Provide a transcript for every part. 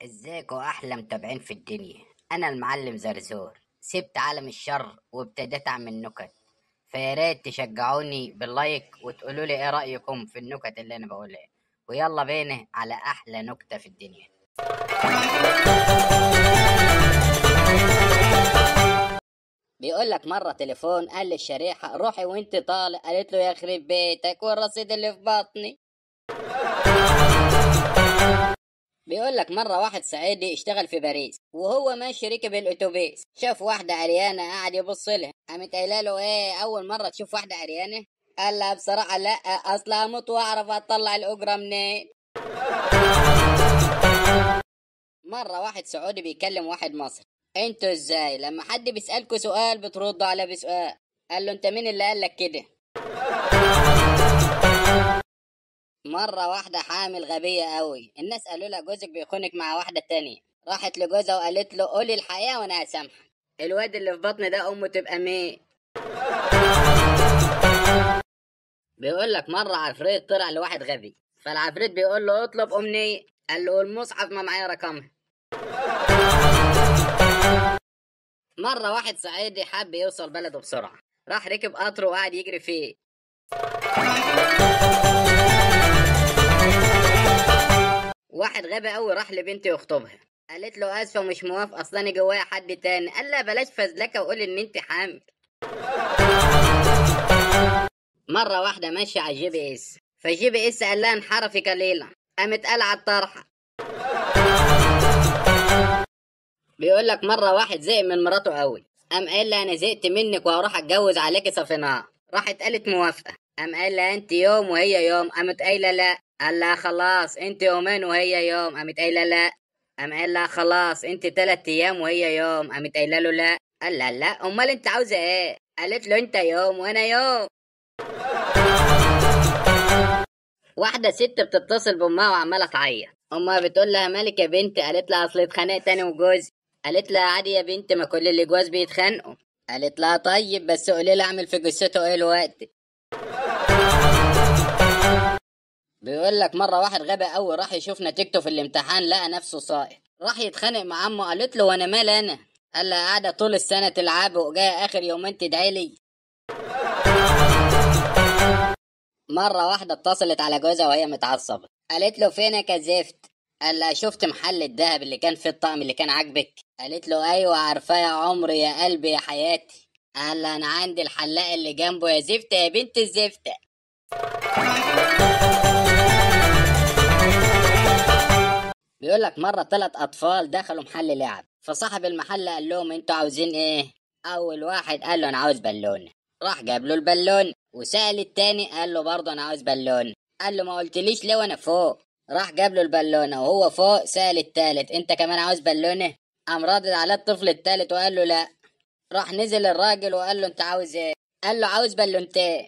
ازيكوا احلى متابعين في الدنيا انا المعلم زرزور سبت عالم الشر وابتديت اعمل نكت فيا ريت تشجعوني باللايك وتقولوا لي ايه رايكم في النكت اللي انا بقولها ويلا بينا على احلى نكته في الدنيا بيقول لك مرة تليفون قال للشريحة روحي وانت طالع قالت له يخرب بيتك والرصيد اللي في بطني بيقول لك مرة واحد صعيدي اشتغل في باريس وهو ماشي ركب الاتوبيس شاف واحدة عريانة قاعد يبص لها قامت قايله له ايه اول مرة تشوف واحدة عريانة قال لها بصراحة لا اصل هموت واعرف اطلع الاجرة منين مرة واحد سعودي بيكلم واحد مصري انتوا ازاي لما حد بيسألكوا سؤال بتردوا على بسؤال قال له انت مين اللي قالك كده مرة واحدة حامل غبية قوي الناس قالوا لها جوزك بيخونك مع واحدة تانية راحت لجوزها وقالت له قولي الحقيقة وانا هسامحك الواد اللي في بطن ده امه تبقى مين بيقول لك مرة عفريت طلع لواحد غبي فالعفريت بيقول له اطلب امنية قال له المصحف ما معايا رقمها مرة واحد صعيدي حب يوصل بلده بسرعة راح ركب قطر وقعد يجري فيه واحد غبي قوي راح لبنتي يخطبها قالت له اسفه مش موافق اصلا انا جوايا حد تاني قال لها بلاش فزلكه وقول ان انت حامل مره واحده ماشيه على الجي بي اس فالجي بي اس قال لها انحرفي قليلا قامت قلعت الطرحه بيقول لك مره واحد زهق من مراته قوي قام قال لها انا زهقت منك وهروح اتجوز عليكي صفيناء راحت قالت موافقه قام قال لها انت يوم وهي يوم قامت قايله لا قال لها خلاص انت يومين وهي يوم قامت قايله لا قام قال لها خلاص انت تلات ايام وهي يوم قامت قايله له لا قال لها لا امال انت عاوزه ايه قالت له انت يوم وانا يوم واحده ست بتتصل بامها وعماله تعيط امها بتقول لها مالك يا بنت قالت لها اصل اتخانقت انا وجوزي قالت لها عادي يا بنت ما كل اللي جواز بيتخانقوا قالت لها طيب بس قولي لي اعمل في جثته ايه الوقت بيقول لك مره واحد غبي قوي راح يشوف نتيجته في الامتحان لقى نفسه ساقط راح يتخانق مع عمه قالت له وانا مال انا قال لها قاعده طول السنه تلعب وجايه اخر يومين تدعي لي مره واحده اتصلت على جوزها وهي متعصبه قالت له فينك يا زفت قال لها شفت محل الذهب اللي كان فيه الطقم اللي كان عاجبك قالت له ايوه عارفاه يا عمري يا قلبي يا حياتي قال لها انا عندي الحلاق اللي جنبه يا زفته يا بنت الزفته بيقول لك مرة تلات أطفال دخلوا محل لعب فصاحب المحل قال لهم انتوا عاوزين ايه؟ أول واحد قال له أنا عاوز بالون راح جاب له البالون وسأل التاني قال له برضه أنا عاوز بالون قال له ما قلتليش ليه وأنا فوق راح جاب له البالونة وهو فوق سأل التالت انت كمان عاوز بالونة؟ قام رادد على الطفل التالت وقال له لا راح نزل الراجل وقال له انت عاوز ايه؟ قال له عاوز بالونتين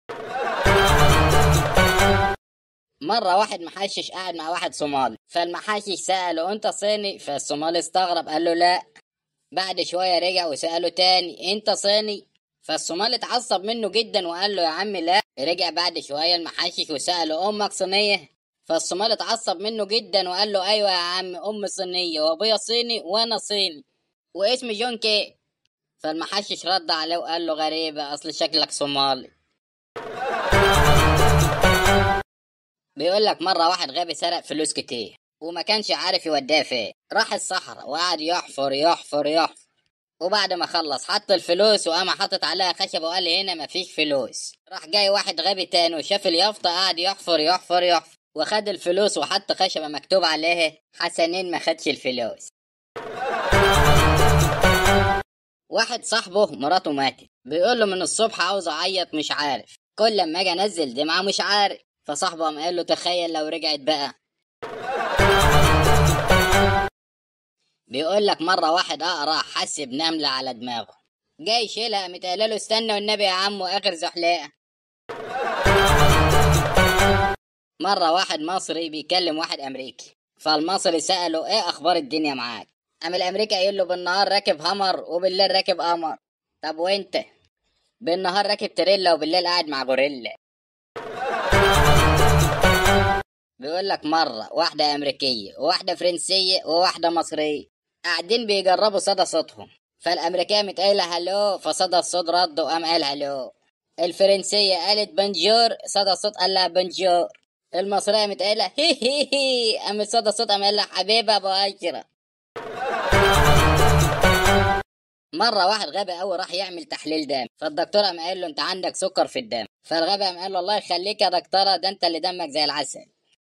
مرة واحد محشش قاعد مع واحد صومالي فالمحشش سأله انت صيني فالصومالي استغرب قال له لا بعد شوية رجع وسأله تاني انت صيني فالصومالي اتعصب منه جدا وقال له يا عم لا رجع بعد شوية المحشش وسأله امك صينية فالصومالي اتعصب منه جدا وقال له ايوه يا عم امي صينية وابويا صيني وانا صيني واسمي جون كي فالمحشش رد عليه وقال له غريبة اصل شكلك صومالي بيقول لك مرة واحد غبي سرق فلوس كتير وما كانش عارف يوديها فين راح الصحراء وقعد يحفر يحفر يحفر وبعد ما خلص حط الفلوس وقام حاطط عليها خشب وقال لي هنا مفيش فلوس راح جاي واحد غبي تاني وشاف اليافطة قعد يحفر يحفر يحفر وخد الفلوس وحط خشبة مكتوب عليها حسنين ما خدش الفلوس واحد صاحبه مراته ماتت بيقول له من الصبح عاوز اعيط مش عارف كل لما اجي انزل دمعة مش عارف فصاحبه قام قال له تخيل لو رجعت بقى بيقول لك مرة واحد أقرع حس بنملة على دماغه جاي يشيلها قامت قايله له استنى والنبي يا عمو آخر زحلقة مرة واحد مصري بيكلم واحد أمريكي فالمصري سأله إيه أخبار الدنيا معاك قام الأمريكي قايل له بالنهار راكب همر وبالليل راكب قمر طب وأنت بالنهار راكب تريلا وبالليل قاعد مع غوريلا بيقول لك مرة واحدة أمريكية وواحدة فرنسية وواحدة مصرية قاعدين بيجربوا صدى صوتهم فالأمريكية متقايلة هلو فصدى الصوت رد وقام قال هلو الفرنسية قالت بنجور صدى الصوت قال لها بنجور المصرية متقايلة هي هي هي قام صدى الصوت قام قال لها حبيبة أبو أشرف مرة واحد غبي أوي راح يعمل تحليل دم فالدكتور قام قال له أنت عندك سكر في الدم فالغبي قام قال له الله يخليك يا دكتورة ده أنت اللي دمك زي العسل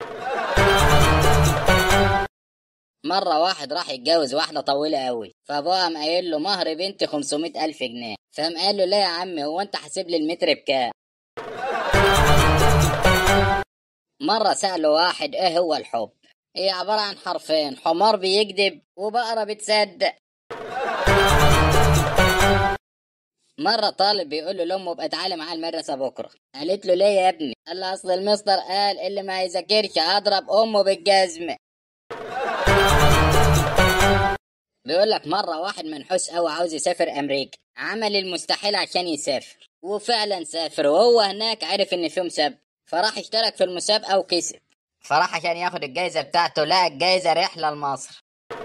مرة واحد راح يتجوز واحدة طويلة أوي فأبوها قام قايل له مهر بنتي 500 ألف جنيه فقام قال له لا يا عم هو أنت حاسب لي المتر بكام مرة سأله واحد إيه هو الحب هي عبارة عن حرفين حمار بيكذب وبقرة بتصدق مرة طالب بيقول له لأمه ابقى تعالى معاه المدرسة بكرة قالت له ليه يا ابني قال له أصل المستر قال اللي ما يذاكرش أضرب أمه بالجزمة بيقول لك مرة واحد منحوس أوي عاوز يسافر أمريكا عمل المستحيل عشان يسافر وفعلا سافر وهو هناك عرف إن في مسابقة فراح اشترك في المسابقة وكسب فراح عشان ياخد الجايزة بتاعته لقى الجايزة رحلة لمصر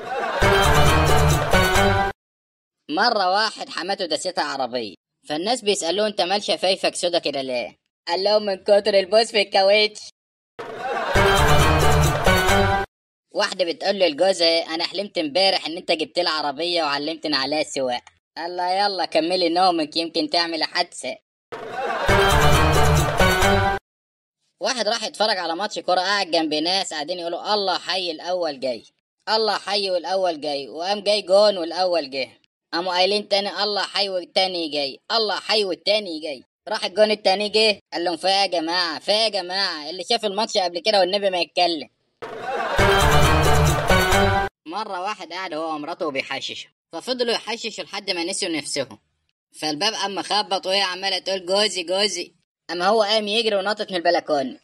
مرة واحد حماته دستها عربية فالناس بيسألوه انت مال شفايفك سودا كده ليه قال لهم من كتر البوس في الكاوتش واحدة بتقول له لجوزها أنا حلمت امبارح إن أنت جبت لي عربية وعلمتني عليها السواقة قال لها يلا كملي نومك يمكن تعمل حادثة واحد راح يتفرج على ماتش كورة قاعد جنب ناس قاعدين يقولوا الله حي الأول جاي الله حي والأول جاي وقام جاي جون والأول جه قاموا قايلين تاني الله حي والتاني جاي الله حي والتاني جاي راح الجون التاني جه قال لهم فيا يا جماعة فيا يا جماعة اللي شاف الماتش قبل كده والنبي ما يتكلم مرة واحد قاعد هو ومراته بيحششوا ففضلوا يحششوا لحد ما نسيوا نفسهم فالباب قام خبط وهي عمالة تقول جوزي جوزي أما هو قام يجري ونطت من البلكونة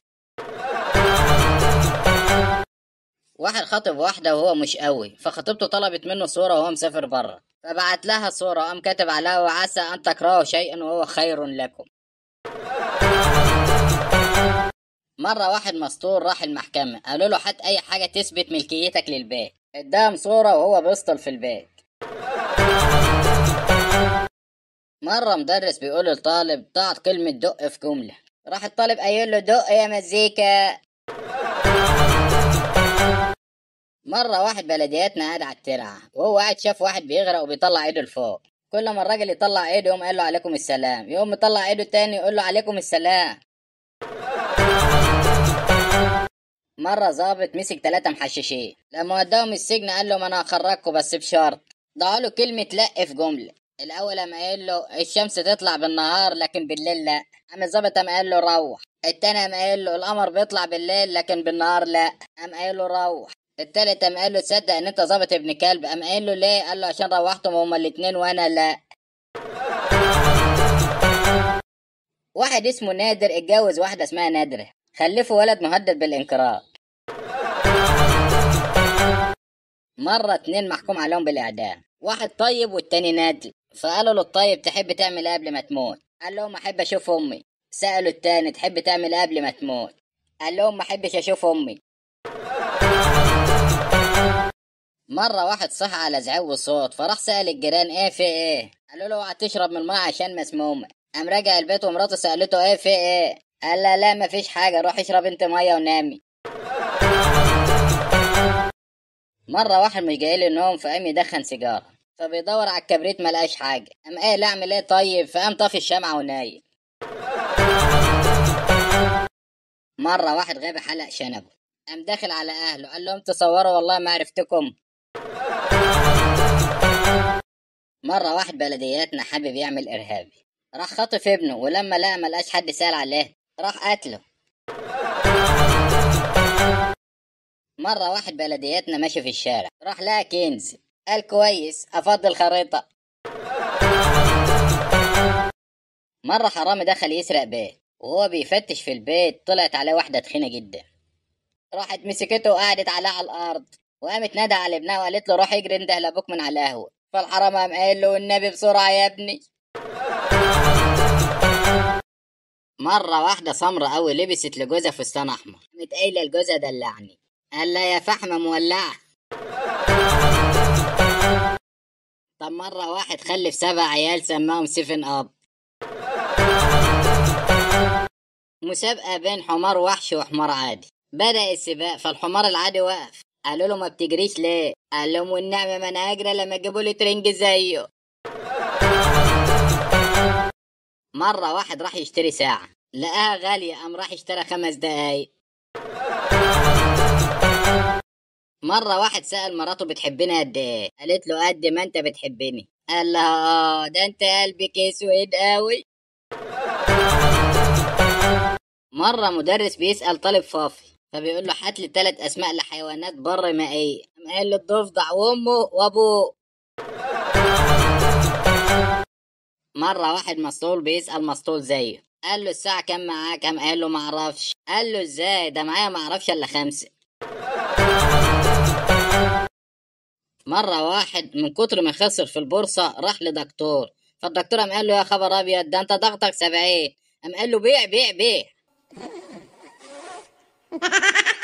واحد خاطب واحدة وهو مش قوي فخطيبته طلبت منه صورة وهو مسافر بره فبعت لها صورة وقام كاتب عليها وعسى أن تكرهوا شيئا وهو خير لكم مرة واحد مسطول راح المحكمة قالوا له هات أي حاجة تثبت ملكيتك للبيت اداهم صورة وهو بيسطل في البيت مرة مدرس بيقول للطالب ضع كلمة دق في جملة راح الطالب قايل له دق يا مزيكا مرة واحد بلدياتنا قاعد على الترعة وهو قاعد شاف واحد بيغرق وبيطلع ايده لفوق كل ما الراجل يطلع ايده يقوم قال له عليكم السلام يقوم مطلع ايده تاني يقول له عليكم السلام مرة ظابط مسك تلاتة محششين لما وداهم السجن قال لهم انا هخرجكم بس بشرط ضعوا له كلمة لأ في جملة الأول قام قايل له الشمس تطلع بالنهار لكن بالليل لا قام الظابط قام قايل له روح التاني قام قايل له القمر بيطلع بالليل لكن بالنهار لا قام قايل له روح التالت قام قال له تصدق ان انت ظابط ابن كلب قام قايل له ليه قال له عشان روحتهم هما الاتنين وانا لا واحد اسمه نادر اتجوز واحدة اسمها نادرة خلفوا ولد مهدد بالانقراض مرة اتنين محكوم عليهم بالإعدام واحد طيب والتاني نادل فقالوا له الطيب تحب تعمل ايه قبل ما تموت قال لهم أحب أشوف أمي سألوا التاني تحب تعمل ايه قبل ما تموت قال لهم ما أحبش أشوف أمي مرة واحد صح على زعيق وصوت فراح سأل الجيران ايه في ايه قالوا له اوعى تشرب من الماء عشان مسمومة قام راجع البيت ومراته سألته ايه في ايه قال لا لا مفيش حاجة روح اشرب انت مية ونامي مرة واحد مش جاي له النوم فقام يدخن سيجارة فبيدور على الكبريت ملقاش حاجة قام قال اعمل ايه طيب فقام طافي الشمعة ونايم مرة واحد غبي حلق شنبه قام داخل على اهله قال لهم تصوروا والله ما عرفتكم مرة واحد بلدياتنا حابب يعمل إرهابي راح خطف ابنه ولما لقى ملقاش حد سأل عليه راح قتله مرة واحد بلدياتنا ماشي في الشارع راح لقى كنز قال كويس أفضل خريطة مرة حرامي دخل يسرق بيت وهو بيفتش في البيت طلعت عليه واحدة تخينة جدا راحت مسكته وقعدت عليه على الأرض وقامت نادى على ابنها وقالت له روح اجري انده لابوك من على القهوة فالحرام قام قايل له النبي بسرعة يا ابني مرة واحدة سمرة أوي لبست لجوزها فستان أحمر قامت قايلة لجوزها دلعني قال لها يا فحمة مولعة طب مرة واحد خلف سبع عيال سماهم سيفن أب مسابقة بين حمار وحش وحمار عادي بدأ السباق فالحمار العادي وقف قالوا له ما بتجريش ليه قال لهم والنعمة ما انا اجري لما جابوا لي ترنج زيه مرة واحد راح يشتري ساعة لقاها غالية قام راح اشترى خمس دقايق مرة واحد سأل مراته بتحبني قد ايه قالت له قد ما انت بتحبني قال لها اه ده انت قلبك اسود قوي مرة مدرس بيسأل طالب فافي فبيقول له هات لي تلات أسماء لحيوانات بر مائية قام قال له الضفدع وأمه وأبوه مرة واحد مسطول بيسأل مسطول زيه قال له الساعة كام معاك قام قال له معرفش قال له ازاي ده معايا معرفش إلا خمسة مرة واحد من كتر ما خسر في البورصة راح لدكتور فالدكتور قام قال له يا خبر أبيض ده أنت ضغطك سبعين قام قال له بيع بيع بيع